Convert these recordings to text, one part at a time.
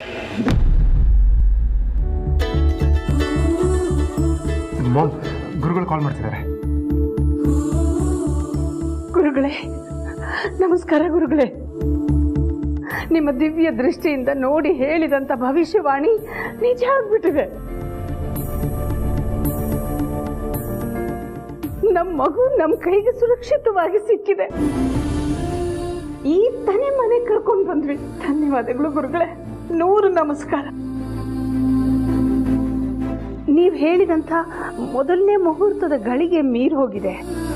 Ma'am ಗುರುಗಳು ಕಾಲ್ ಮಾಡ್ತಿದ್ದಾರೆ ಗುರುಗಳೇ ನಮಸ್ಕಾರ ಗುರುಗಳೇ ನಿಮ್ಮ ದಿವ್ಯ ದೃಷ್ಟಿಯಿಂದ ನೋಡಿ ಹೇಳಿದಂತ ಭವಿಷ್ಯವಾಣಿ ನಿಜ ಆಗ್ಬಿಟ್ಟಿದೆ ನಮ್ಮ ಮಗು ನಮ್ಮ ಕೈಗೆ ಸುರಕ್ಷಿತವಾಗಿ ಸಿಕ್ಕಿದೆ ಈ ತನೆ ಮನೆ ಕರ್ಕೊಂಡು ಬಂದ್ವಿ ಧನ್ಯವಾದಗಳು ಗುರುಗಳೇ ನೂರು ನಮಸ್ಕಾರ ನೀವು ಹೇಳಿದಂಥ ಮೊದಲನೇ ಮುಹೂರ್ತದ ಗಳಿಗೆ ಮೀರಿ ಹೋಗಿದೆ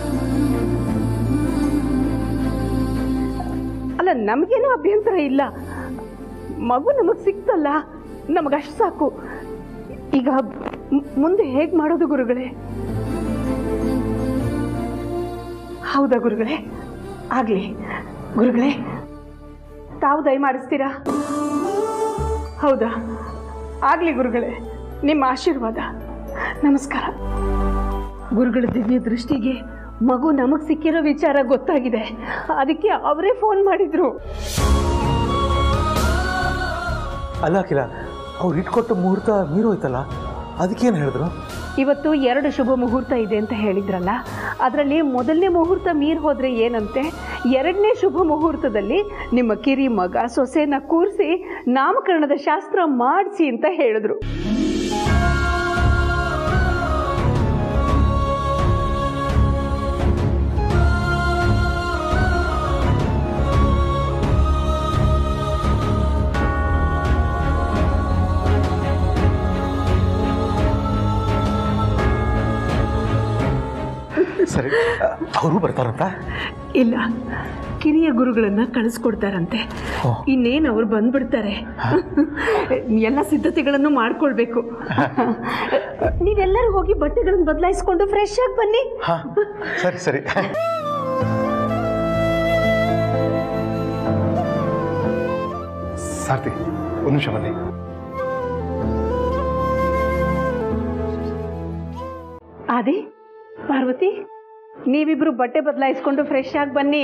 ಅಲ್ಲ ನಮಗೇನು ಅಭ್ಯಂತರ ಇಲ್ಲ ಮಗು ನಮಗೆ ಸಿಕ್ತಲ್ಲ ನಮಗಷ್ಟು ಸಾಕು ಈಗ ಮ್- ಮುಂದೆ ಹೇಗೆ ಮಾಡೋದು ಗುರುಗಳೇ ಹೌದಾ ಗುರುಗಳೇ ಆಗ್ಲಿ ಗುರುಗಳೇ ತಾವು ದಯಮಾಡಿಸ್ತೀರಾ ಹೌದಾ ಆಗ್ಲಿ ಗುರುಗಳೇ ನಿಮ್ಮ ಆಶೀರ್ವಾದ ನಮಸ್ಕಾರ ಗುರುಗಳ ದಿವ್ಯ ದೃಷ್ಟಿಗೆ ಮಗು ನಮಗ್ ಸಿಕ್ಕಿರೋ ವಿಚಾರ ಗೊತ್ತಾಗಿದೆ ಅದಕ್ಕೆ ಅವರೇ ಫೋನ್ ಮಾಡಿದ್ರು ಅಲ್ಲ ಅಖಿಲ ಅವ್ರು ಇಟ್ಕೊಟ್ಟ ಮುಹೂರ್ತ ಮೀರೋಯ್ತಲ್ಲ ಅದಕ್ಕೇನು ಹೇಳಿದ್ರು ಇವತ್ತು ಎರಡು ಶುಭ ಮುಹೂರ್ತ ಇದೆ ಅಂತ ಹೇಳಿದ್ರಲ್ಲ ಅದರಲ್ಲಿ ಮೊದಲನೇ ಮುಹೂರ್ತ ಮೀರ್ ಹೋದ್ರೆ ಏನಂತೆ ಎರಡನೇ ಶುಭ ಮುಹೂರ್ತದಲ್ಲಿ ನಿಮ್ಮ ಕಿರಿ ಮಗ ಸೊಸೆನ ಕೂರಿಸಿ ನಾಮಕರಣದ ಶಾಸ್ತ್ರ ಮಾಡಿಸಿ ಅಂತ ಹೇಳಿದ್ರು ಸರಿ ಅವರು ಬರ್ತಾರಂತ ಇಲ್ಲ ಕಿರಿಯ ಗುರುಗಳನ್ನ ಕಳಿಸ್ಕೊಡ್ತಾರಂತೆ ಓ. ಇನ್ನೇನು ಅವ್ರು ಬಂದ್ಬಿಡ್ತಾರೆ ಎಲ್ಲ ಸಿದ್ಧತೆಗಳನ್ನು ಮಾಡ್ಕೊಳ್ಬೇಕು ನೀವೆಲ್ಲರೂ ಹೋಗಿ ಬಟ್ಟೆಗಳನ್ನು ಬದಲಾಯಿಸ್ಕೊಂಡು ಫ್ರೆಶ್ ಆಗಿ ಬನ್ನಿ ಹಾಂ ಸರಿ ಸರಿ ಸಾರ್ತಿ ಒಂದು ನಿಮಿಷ ಬನ್ನಿ ಆದಿ ಪಾರ್ವತಿ ನೀವಿಬ್ರು ಬಟ್ಟೆ ಬದಲಾಯಿಸ್ಕೊಂಡು ಫ್ರೆಶ್ ಆಗಿ ಬನ್ನಿ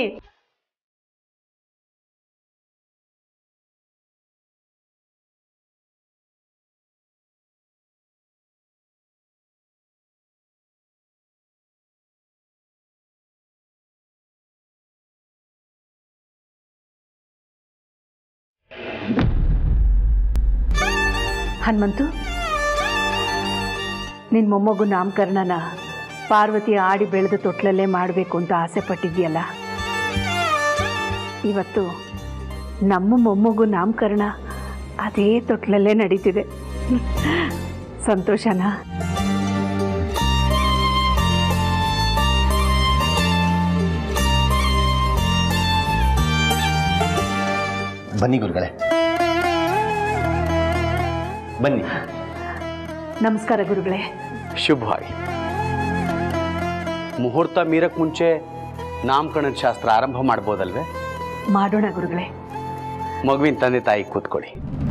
ಹನುಮಂತು ನಿನ್ನ ಮೊಮ್ಮಗು ನಾಮಕರಣನ ಪಾರ್ವತಿ ಆಡಿ ಬೆಳೆದ ತೊಟ್ಲಲ್ಲೇ ಮಾಡಬೇಕು ಅಂತ ಆಸೆ ಪಟ್ಟಿದ್ಯಲ್ಲ ಇವತ್ತು ನಮ್ಮ ಮೊಮ್ಮಗು ನಾಮಕರಣ ಅದೇ ತೊಟ್ಲಲ್ಲೇ ನಡೀತಿದೆ ಸಂತೋಷನಾ ಬನ್ನಿ ಗುರುಗಳೇ ಬನ್ನಿ ನಮಸ್ಕಾರ ಗುರುಗಳೇ ಶುಭವಾಗಿ ಮುಹೂರ್ತ ಮೀರಕ್ಕೆ ಮುಂಚೆ ನಾಮಕರಣದ ಶಾಸ್ತ್ರ ಆರಂಭ ಮಾಡ್ಬೋದಲ್ವೇ ಮಾಡೋಣ ಗುರುಗಳೇ ಮಗುವಿನ ತಂದೆ ತಾಯಿ ಕೂತ್ಕೊಳ್ಳಿ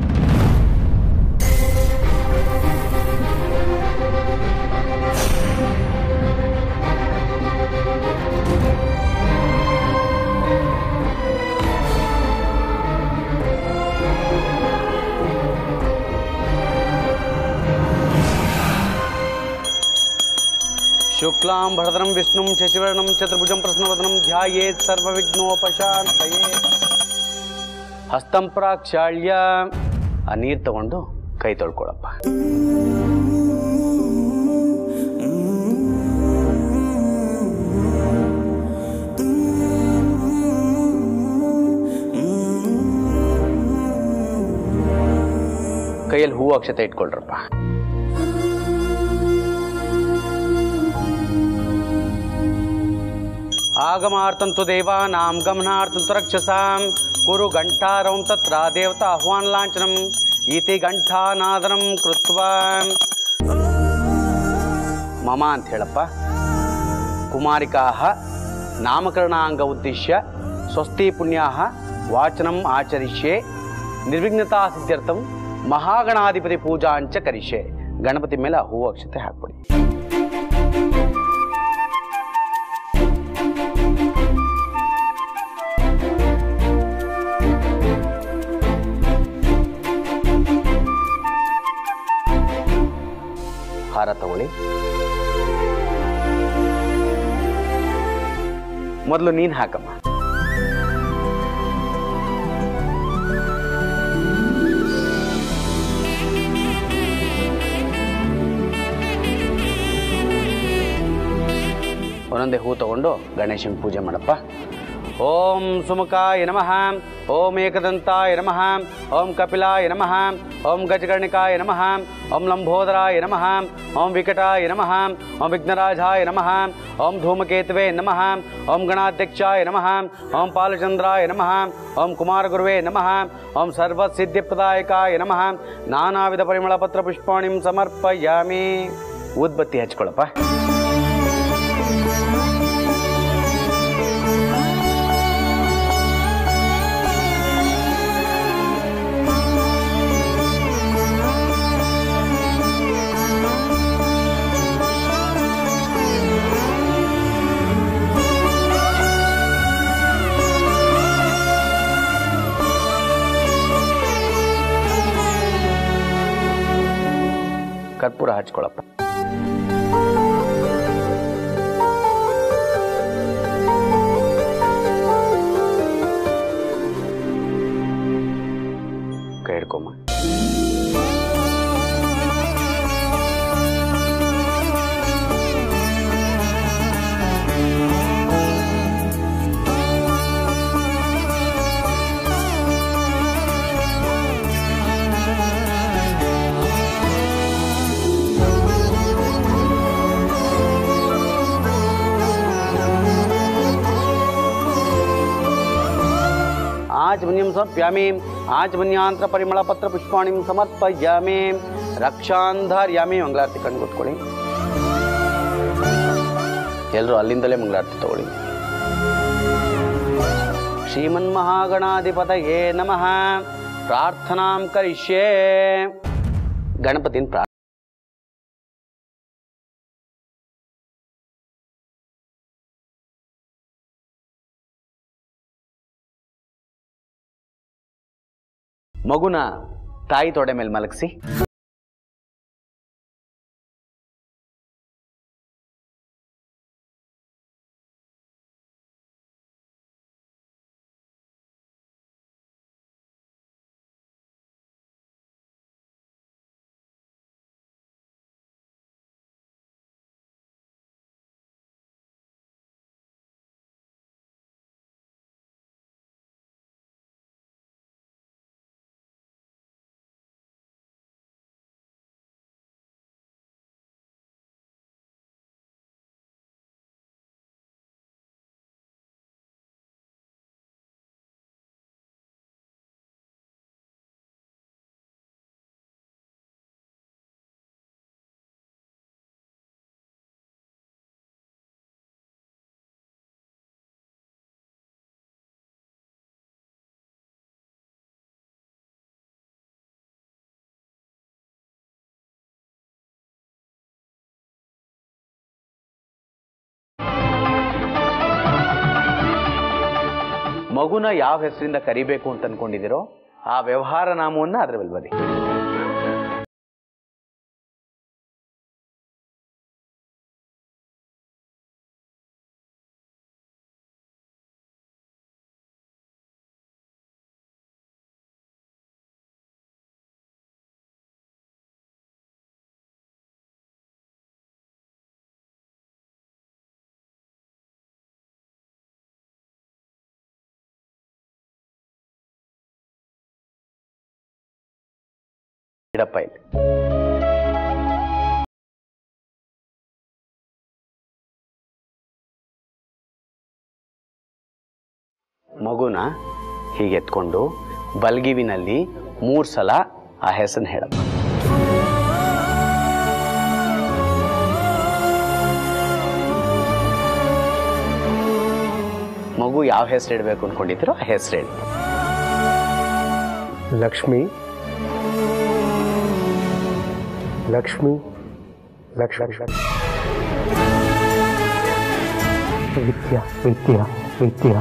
ಶುಕ್ಲಾಂ ಭರತರಂ ವಿಷ್ಣುಂ ಶಶಿವರ್ಣಂ ಚತುರ್ಭುಜಂ ಪ್ರಶ್ನವದನಂ ಧ್ಯಾಯೇತ್ ಸರ್ವವಿಘ್ನೋಪಶಾಂತಯೇ ಹಸ್ತಂ ಪ್ರಾಕ್ಷಾಳ್ಯ ಆ ನೀರು ತಗೊಂಡು ಕೈ ತೊಳ್ಕೊಳಪ್ಪ ಕೈಯಲ್ಲಿ ಹೂವು ಅಕ್ಷತೆ ಇಟ್ಕೊಳ್ರಪ್ಪ ಆಗಮಾರ್ಥಂತು ದೇವಾನಾಂ ಗಮನಾರ್ಥಂತು ರಕ್ಷಸಾಂ ಕುರು ಘಂಟಾರಂ ತತ್ರ ದೇವತಾ ಆಹ್ವಾನ ಲಾಂಛನಂ ಇತಿ ಘಂಟಾನಾದನಂ ಕೃತ್ವಾ ಮಮ ಅಂತ ಹೇಳಪ್ಪ ಕುಮಾರಿಕಾ ನಾಮಕರಣಾಂಗ ಉದ್ದೇಶ್ಯ ಸ್ವಸ್ತಿ ಪುಣ್ಯಾ ವಾಚನಂ ಆಚರಿಷ್ಯೆ ನಿರ್ವಿಘ್ನತಾ ಸಿದ್ಧ್ಯರ್ಥಂ ಮಹಾಗಣಾಧಿಪತಿ ಪೂಜಾಂಚ ಕರಿಷ್ಯೆ ಗಣಪತಿ ಮೇಲೆ ಆ ಹೂವು ಅಕ್ಷತೆ ಹಾಕ್ಬಿಡಿ ತಗೊಳ್ಳಿ ಮೊದಲು ನೀನು ಹಾಕಮ್ಮ ಒಂದೊಂದೇ ಹೂ ತಗೊಂಡು ಗಣೇಶನ ಪೂಜೆ ಮಾಡಪ್ಪ ಓಂ ಸುಮುಖಾಯ ನಮಃ ಓಂ ಏಕದಂತಾಯ ನಮಃ ಓಂ ಕಪಿಲಾಯ ನಮಃ ಓಂ ಗಜಗರ್ಣಿಕಾಯ ನಮಃ ಓಂ ಲಂಬೋದರಾಯ ನಮಃ ಓಂ ವಿಕಟಾಯ ನಮಃ ಓಂ ವಿಘ್ನರಾಜಾಯ ನಮಃ ಓಂ ಧೂಮಕೇತುವೆ ನಮಃ ಓಂ ಗಣಾಧ್ಯಕ್ಷಾಯ ನಮಃ ಓಂ ಪಾಲಚಂದ್ರಾಯ ನಮಃ ಓಂ ಕುಮಾರಗುರುವೇ ನಮಃ ಓಂ ಸರ್ವಸಿದ್ಧಿಪ್ರದಾಯಕಾಯ ನಮಃ ನಾನಾವಿಧ ಪರಿಮಳ ಪತ್ರ ಪುಷ್ಪಾಣಿಂ ಸಮರ್ಪಯಾಮಿ ಉದ್ಬತ್ತಿ ಹಚ್ಕೊಳಪ್ಪ ಕರ್ಪೂರ ಹಚ್ಕೊಳಪ್ಪ ಕೈ ಹಿಡ್ಕೊಮ್ಮ ಆಚಮನ್ಯಂ ಸಮರ್ಪ್ಯಾಮಿ ಆಚಮನ್ಯಾಂತರ ಪರಿಮಳ ಪತ್ರ ಪುಷ್ಪಾಣಿಂ ಸಮರ್ಪಯಾಮಿ ರಕ್ಷಾಂಧಾರ್ಯಾಮಿ ಮಂಗಳಾರತಿ ಕಣ್ಣು ಕೂತ್ಕೊಳ್ಳಿ ಎಲ್ಲರೂ ಅಲ್ಲಿಂದಲೇ ಮಂಗಳಾರತಿ ತಗೊಳ್ಳಿ ಶ್ರೀಮನ್ಮಹಾಗಣಾಧಿಪತಯೇ ನಮಃ ಪ್ರಾರ್ಥನಾಂ ಕರಿಷ್ಯೇ ಗಣಪತಿನ ಪ್ರಾರ್ಥನೆ ಮಗುನ ತಾಯಿ ತೊಡೆ ಮೇಲೆ ಮಲಗಿಸಿ ಮಗುನ ಯಾವ ಹೆಸರಿಂದ ಕರಿಬೇಕು ಅಂತ ಅನ್ಕೊಂಡಿದ್ದೀರೋ ಆ ವ್ಯವಹಾರ ನಾಮವನ್ನ ಅದ್ರ ಮೇಲೆ ಬದಿ ಇಡಪ್ಪ ಇಲ್ಲಿ ಮಗುನ ಹೀಗೆ ಎತ್ಕೊಂಡು ಬಲ್ಗಿವಿನಲ್ಲಿ ಮೂರು ಸಲ ಆ ಹೆಸರನ್ನ ಹೇಳಪ್ಪ ಮಗು ಯಾವ ಹೆಸರು ಇಡಬೇಕು ಅನ್ಕೊಂಡಿದ್ದೀರೋ ಆ ಹೆಸರು ಹೇಳಿ ಲಕ್ಷ್ಮಿ ಲಕ್ಷ್ಮಿ ಲಕ್ಷ್ಮಿ ವಿದ್ಯಾ ವಿದ್ಯಾ ವಿದ್ಯಾ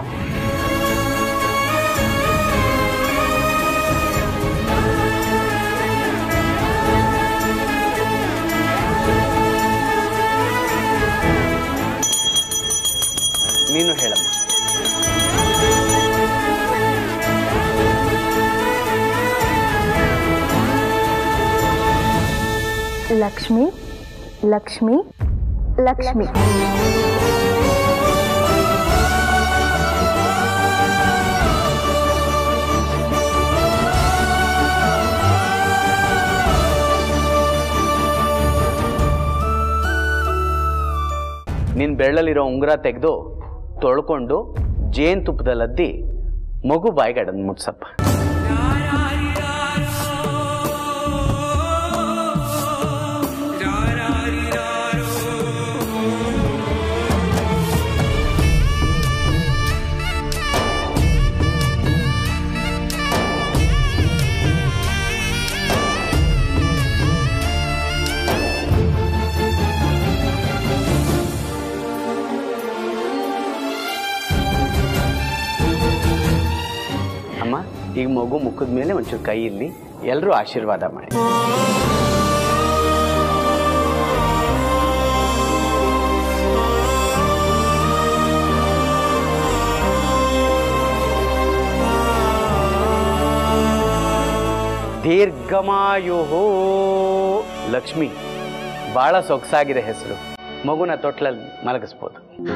ನೀನು ಹೇಳಮ್ಮ ಲಕ್ಷ್ಮಿ ಲಕ್ಷ್ಮಿ ಲಕ್ಷ್ಮಿ ನಿನ್ನ ಬೆರಳಲ್ಲಿರೋ ಉಂಗುರ ತೆಗೆದು ತೊಳ್ಕೊಂಡು ಜೇನುತುಪ್ಪದಲ್ಲದ್ದಿ ಮಗು ಬಾಯಿಗೆ ಅಡನ್ ಮುಟ್ಸಪ್ಪ ಅಮ್ಮ ಈಗ ಮಗು ಮುಖದ ಮೇಲೆ ಒಂಚೂರು ಕೈ ಇಲ್ಲಿ ಎಲ್ಲರೂ ಆಶೀರ್ವಾದ ಮಾಡಿ ದೀರ್ಘಮಾಯು ಲಕ್ಷ್ಮಿ ಬಹಳ ಸೊಗಸಾಗಿದೆ ಹೆಸರು ಮಗುನ ತೊಟ್ಲಲ್ಲಿ ಮಲಗಿಸ್ಬೋದು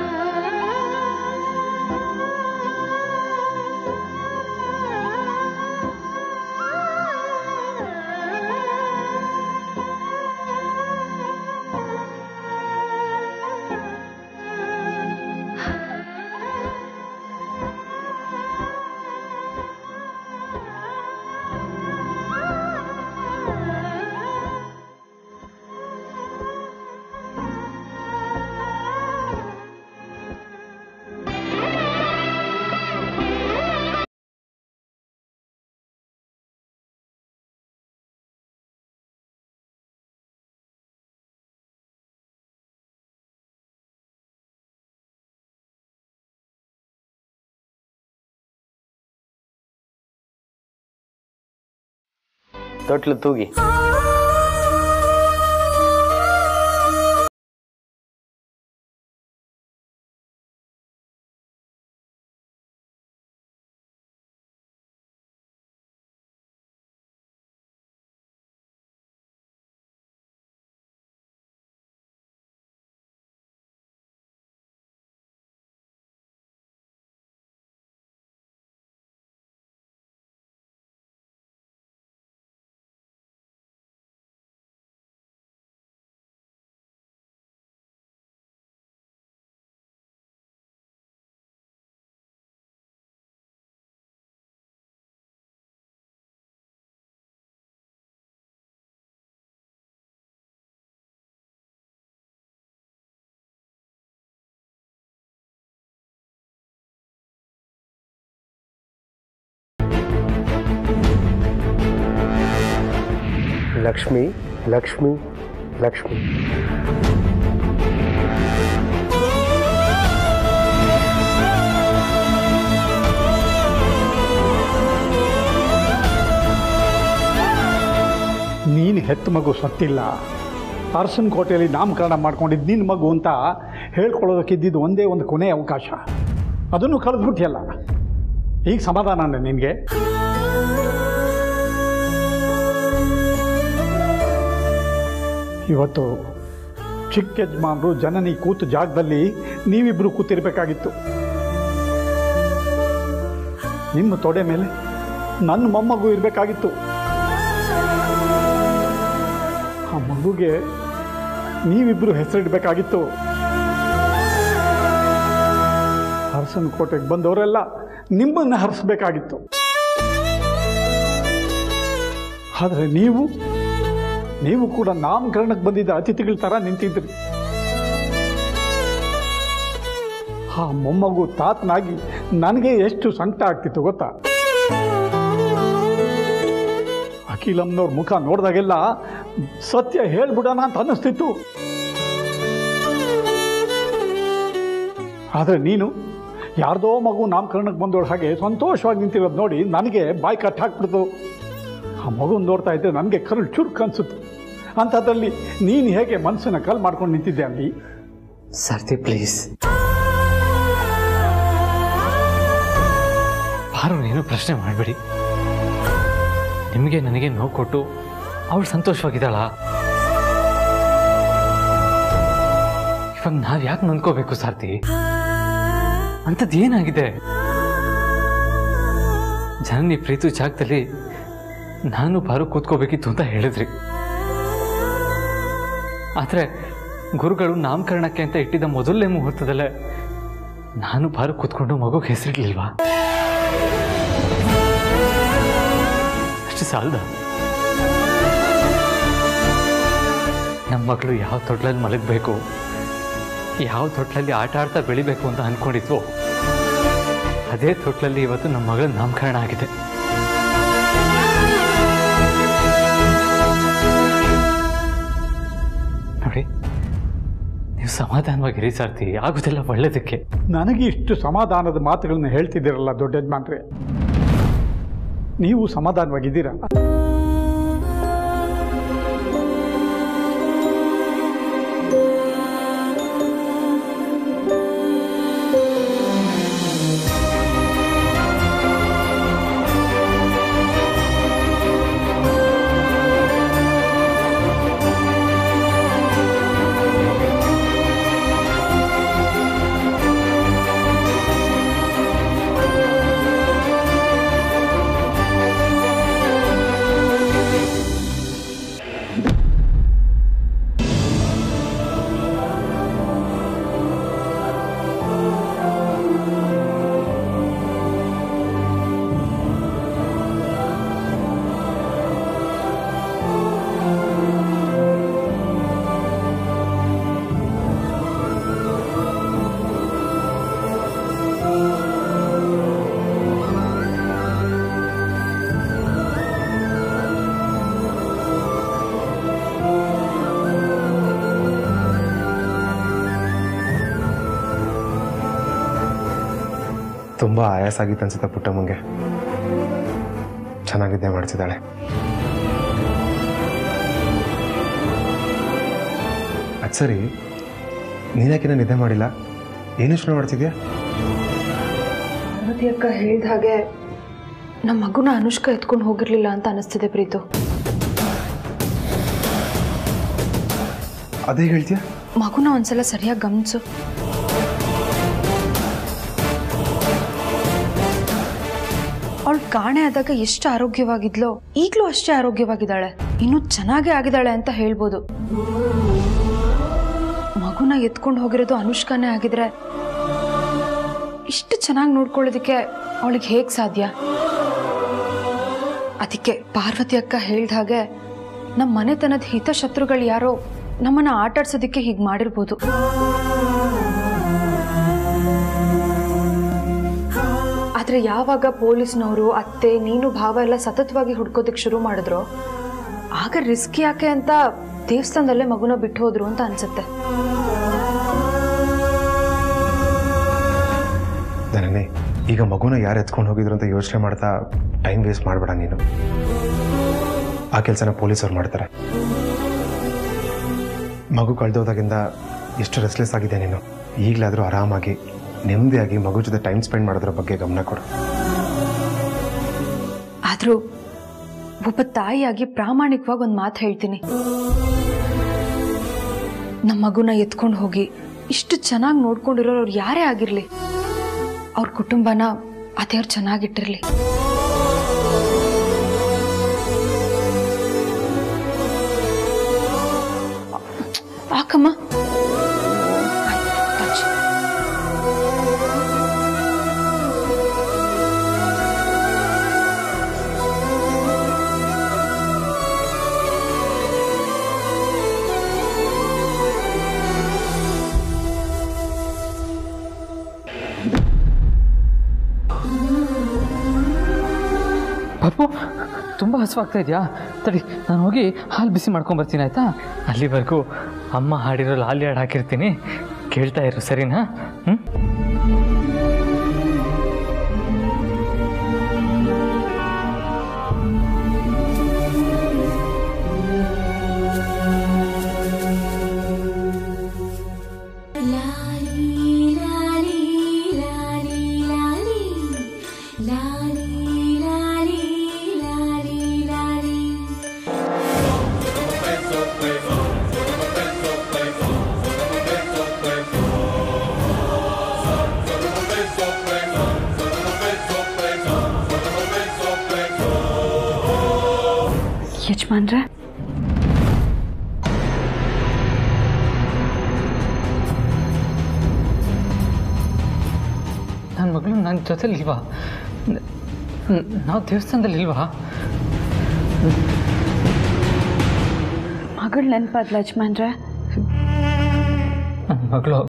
ತೊಟ್ಲು ತೂಗಿ ಲಕ್ಷ್ಮಿ ಲಕ್ಷ್ಮಿ ಲಕ್ಷ್ಮಿ ನೀನು ಹೆತ್ತ ಮಗು ಸತ್ತಿಲ್ಲ ಅರಸನ ಕೋಟೆಯಲ್ಲಿ ನಾಮಕರಣ ಮಾಡ್ಕೊಂಡಿದ್ದು ನಿನ್ನ ಮಗು ಅಂತ ಹೇಳ್ಕೊಳ್ಳೋದಕ್ಕಿದ್ದಿದ್ದು ಒಂದೇ ಒಂದು ಕೊನೆಯ ಅವಕಾಶ ಅದನ್ನು ಕಳೆದ್ಬಿಟ್ಟಿಯಲ್ಲ ಈಗ ಸಮಾಧಾನ ನಿನಗೆ ಇವತ್ತು ಚಿಕ್ಕ ಯಜಮಾನರು ಜನನಿ ಕೂತು ಜಾಗದಲ್ಲಿ ನೀವಿಬ್ಬರು ಕೂತಿರ್ಬೇಕಾಗಿತ್ತು ನಿಮ್ಮ ತೊಡೆ ಮೇಲೆ ನನ್ನ ಮೊಮ್ಮಗು ಇರಬೇಕಾಗಿತ್ತು ಆ ಮಗುಗೆ ನೀವಿಬ್ಬರು ಹೆಸರಿಡಬೇಕಾಗಿತ್ತು ಹರಸನ ಕೋಟೆಗೆ ಬಂದವರೆಲ್ಲ ನಿಮ್ಮನ್ನು ಹರಿಸ್ಬೇಕಾಗಿತ್ತು ಆದರೆ ನೀವು ನೀವು ಕೂಡ ನಾಮಕರಣಕ್ಕೆ ಬಂದಿದ್ದ ಅತಿಥಿಗಳ ಥರ ನಿಂತಿದ್ರಿ ಆ ಮೊಮ್ಮಗು ತಾತನಾಗಿ ನನಗೆ ಎಷ್ಟು ಸಂಕಟ ಆಗ್ತಿತ್ತು ಗೊತ್ತಾ ಅಖಿಲಮ್ಮನವ್ರ ಮುಖ ನೋಡಿದಾಗೆಲ್ಲ ಸತ್ಯ ಹೇಳ್ಬಿಡೋಣ ಅಂತ ಅನ್ನಿಸ್ತಿತ್ತು ಆದರೆ ನೀನು ಯಾರ್ದೋ ಮಗು ನಾಮಕರಣಕ್ಕೆ ಬಂದೋಳ ಹಾಗೆ ಸಂತೋಷವಾಗಿ ನಿಂತಿರೋದು ನೋಡಿ ನನಗೆ ಬಾಯಿ ಕಟ್ ಹಾಕ್ಬಿಡ್ತು ಆ ಮಗುನ ನೋಡ್ತಾ ಇದ್ದೆ ನನಗೆ ಕರುಳು ಚುರುಕು ಅನ್ಸುತ್ತೆ ಅಂಥದ್ರಲ್ಲಿ ನೀನು ಹೇಗೆ ಮನಸ್ಸನ್ನ ಕಲ್ ಮಾಡ್ಕೊಂಡು ನಿಂತಿದ್ದೆ ಅಲ್ಲಿ ಸರ್ತಿ ಪ್ಲೀಸ್ ಏನು ಪ್ರಶ್ನೆ ಮಾಡಬೇಡಿ ನಿಮಗೆ ನನಗೆ ನೋವು ಕೊಟ್ಟು ಅವಳು ಸಂತೋಷವಾಗಿದ್ದಾಳ ಇವಾಗ ನಾವ್ ಯಾಕೆ ನೊಂದ್ಕೋಬೇಕು ಸಾರ್ಥಿ ಅಂಥದ್ದು ಏನಾಗಿದೆ ಜನನಿ ಪ್ರೀತಿ ಜಾಗದಲ್ಲಿ ನಾನು ಬಾರು ಕೂತ್ಕೋಬೇಕಿತ್ತು ಅಂತ ಹೇಳಿದ್ರಿ ಆದರೆ ಗುರುಗಳು ನಾಮಕರಣಕ್ಕೆ ಅಂತ ಇಟ್ಟಿದ್ದ ಮೊದಲನೇ ಮುಹೂರ್ತದಲ್ಲೇ ನಾನು ಬಾರು ಕೂತ್ಕೊಂಡು ಮಗುಗೆ ಹೆಸರಿಡ್ಲಿಲ್ವಾ ಅಷ್ಟು ಸಾಲದ ನಮ್ಮ ಮಗಳು ಯಾವ ತೊಟ್ಲಲ್ಲಿ ಮಲಗಬೇಕು ಯಾವ ತೊಟ್ಲಲ್ಲಿ ಆಟ ಆಡ್ತಾ ಬೆಳಿಬೇಕು ಅಂತ ಅಂದ್ಕೊಂಡಿದ್ವು ಅದೇ ತೊಟ್ಲಲ್ಲಿ ಇವತ್ತು ನಮ್ಮ ಮಗಳ ನಾಮಕರಣ ಆಗಿದೆ ನೋಡಿ ನೀವು ಸಮಾಧಾನವಾಗಿರಿ ಸಾರ್ತಿ ಆಗೋದೆಲ್ಲ ಒಳ್ಳೇದಕ್ಕೆ ನನಗೆ ಇಷ್ಟು ಸಮಾಧಾನದ ಮಾತುಗಳನ್ನ ಹೇಳ್ತಿದ್ದೀರಲ್ಲ ದೊಡ್ಡ ಯಜಮಾನ್ರೆ ನೀವು ಸಮಾಧಾನವಾಗಿದ್ದೀರಾ ತುಂಬ ಆಯಾಸ ಆಗಿತ್ತು ಅನ್ಸುತ್ತೆ ಪುಟ್ಟಮ್ಮಂಗೆ ಚೆನ್ನಾಗಿದ್ದೆ ಮಾಡ್ತಿದ್ದಾಳೆ ಅದು ಸರಿ ನೀನ್ಯಾಕಿನ್ನ ನಿದ್ದೆ ಮಾಡಿಲ್ಲ ಏನು ಯೋಚನೆ ಮಾಡ್ತಿದ್ಯಾ ಪಾರ್ವತಿ ಅಕ್ಕ ಹೇಳ್ದ ಹಾಗೆ ನಮ್ಮ ಮಗುನ ಅನುಷ್ಕಾ ಎತ್ಕೊಂಡು ಹೋಗಿರ್ಲಿಲ್ಲ ಅಂತ ಅನಿಸ್ತಿದೆ ಪ್ರೀತು ಅದೇ ಹೇಳ್ತೀಯಾ ಮಗುನ ಒಂದ್ಸಲ ಸರಿಯಾಗಿ ಗಮನಿಸು ಅವಳು ಕಾಣೆ ಆದಾಗ ಎಷ್ಟು ಆರೋಗ್ಯವಾಗಿದ್ಲೋ ಈಗಲೂ ಅಷ್ಟೇ ಆರೋಗ್ಯವಾಗಿದ್ದಾಳೆ ಇನ್ನೂ ಚೆನ್ನಾಗೇ ಆಗಿದ್ದಾಳೆ ಅಂತ ಹೇಳ್ಬೋದು ಮಗುನ ಎತ್ಕೊಂಡು ಹೋಗಿರೋದು ಅನುಷ್ಕಾನೇ ಆಗಿದ್ರೆ ಇಷ್ಟು ಚೆನ್ನಾಗಿ ನೋಡ್ಕೊಳ್ಳೋದಕ್ಕೆ ಅವಳಿಗೆ ಹೇಗೆ ಸಾಧ್ಯ ಅದಕ್ಕೆ ಪಾರ್ವತಿ ಅಕ್ಕ ಹೇಳ್ದ ಹಾಗೆ ನಮ್ಮ ಮನೆತನದ ಹಿತಶತ್ರುಗಳು ಯಾರೋ ನಮ್ಮನ್ನ ಆಟಾಡ್ಸೋದಕ್ಕೆ ಹೀಗೆ ಮಾಡಿರ್ಬೋದು ಆದ್ರೆ ಯಾವಾಗ ಪೊಲೀಸ್ನವರು ಅತ್ತೆ ನೀನು ಭಾವ ಎಲ್ಲ ಸತತವಾಗಿ ಹುಡ್ಕೋದಕ್ಕೆ ಶುರು ಮಾಡಿದ್ರು ಆಗ ರಿಸ್ಕ್ ಯಾಕೆ ಅಂತ ದೇವಸ್ಥಾನದಲ್ಲೇ ಮಗುನ ಬಿಟ್ಟು ಹೋದ್ರು ಅಂತ ಅನ್ಸುತ್ತೆ ನನಗೆ ಈಗ ಮಗುನ ಯಾರು ಎತ್ಕೊಂಡು ಹೋಗಿದ್ರು ಅಂತ ಯೋಚನೆ ಮಾಡ್ತಾ ಟೈಮ್ ವೇಸ್ಟ್ ಮಾಡಬೇಡ ನೀನು ಆ ಕೆಲಸನ ಪೊಲೀಸರು ಮಾಡ್ತಾರೆ ಮಗು ಕಳೆದೋದಾಗಿಂದ ಎಷ್ಟು ರೆಸ್ಲೆಸ್ ಆಗಿದೆ ನೀನು ಈಗಲಾದರೂ ಆರಾಮಾಗಿ ನೆಮ್ಮದಿಯಾಗಿ ಮಗು ಜೊತೆ ಟೈಮ್ ಸ್ಪೆಂಡ್ ಮಾಡೋದ್ರ ಬಗ್ಗೆ ಗಮನ ಕೊಡು ಆದ್ರೂ ಒಬ್ಬ ತಾಯಿಯಾಗಿ ಪ್ರಾಮಾಣಿಕವಾಗಿ ಒಂದು ಮಾತು ಹೇಳ್ತೀನಿ ನಮ್ಮ ಮಗುನ ಎತ್ಕೊಂಡು ಹೋಗಿ ಇಷ್ಟು ಚೆನ್ನಾಗಿ ನೋಡ್ಕೊಂಡಿರೋರು ಯಾರೇ ಆಗಿರ್ಲಿ ಅವ್ರ ಕುಟುಂಬನ ಅದೇವ್ರು ಚೆನ್ನಾಗಿಟ್ಟಿರ್ಲಿ ಆಕಮ್ಮ touch. ಪಾಪು ತುಂಬ ಹಸುವಾಗ್ತಾ ಇದೆಯಾ ತಡಿ ನಾನು ಹೋಗಿ ಹಾಲು ಬಿಸಿ ಮಾಡ್ಕೊಂಡು ಬರ್ತೀನಿ ಆಯ್ತಾ ಅಲ್ಲಿವರೆಗೂ ಅಮ್ಮ ಹಾಡಿರೋ ಲಾಲಿ ಹಾಡು ಹಾಕಿರ್ತೀನಿ ಕೇಳ್ತಾ ಇರು ಸರಿನಾ ಹ್ಞೂ ಲಾಲಿ ಲಾಲಿ ಲಾಲಿ ಲಾಲಿ ಲಾಲಿ ಯಜಮಾನ್ರೆ ನನ್ನ ಮಗಳು ನನ್ನ ಜೊತೆಲಿ ಇಲ್ವಾ ನಾವು ದೇವಸ್ಥಾನದಲ್ಲಿ ಇಲ್ವಾ ಮಗಳು ನೆನಪಾದ್ಲ ಯಜಮಾನ್ರೆ ನನ್ನ ಮಗಳು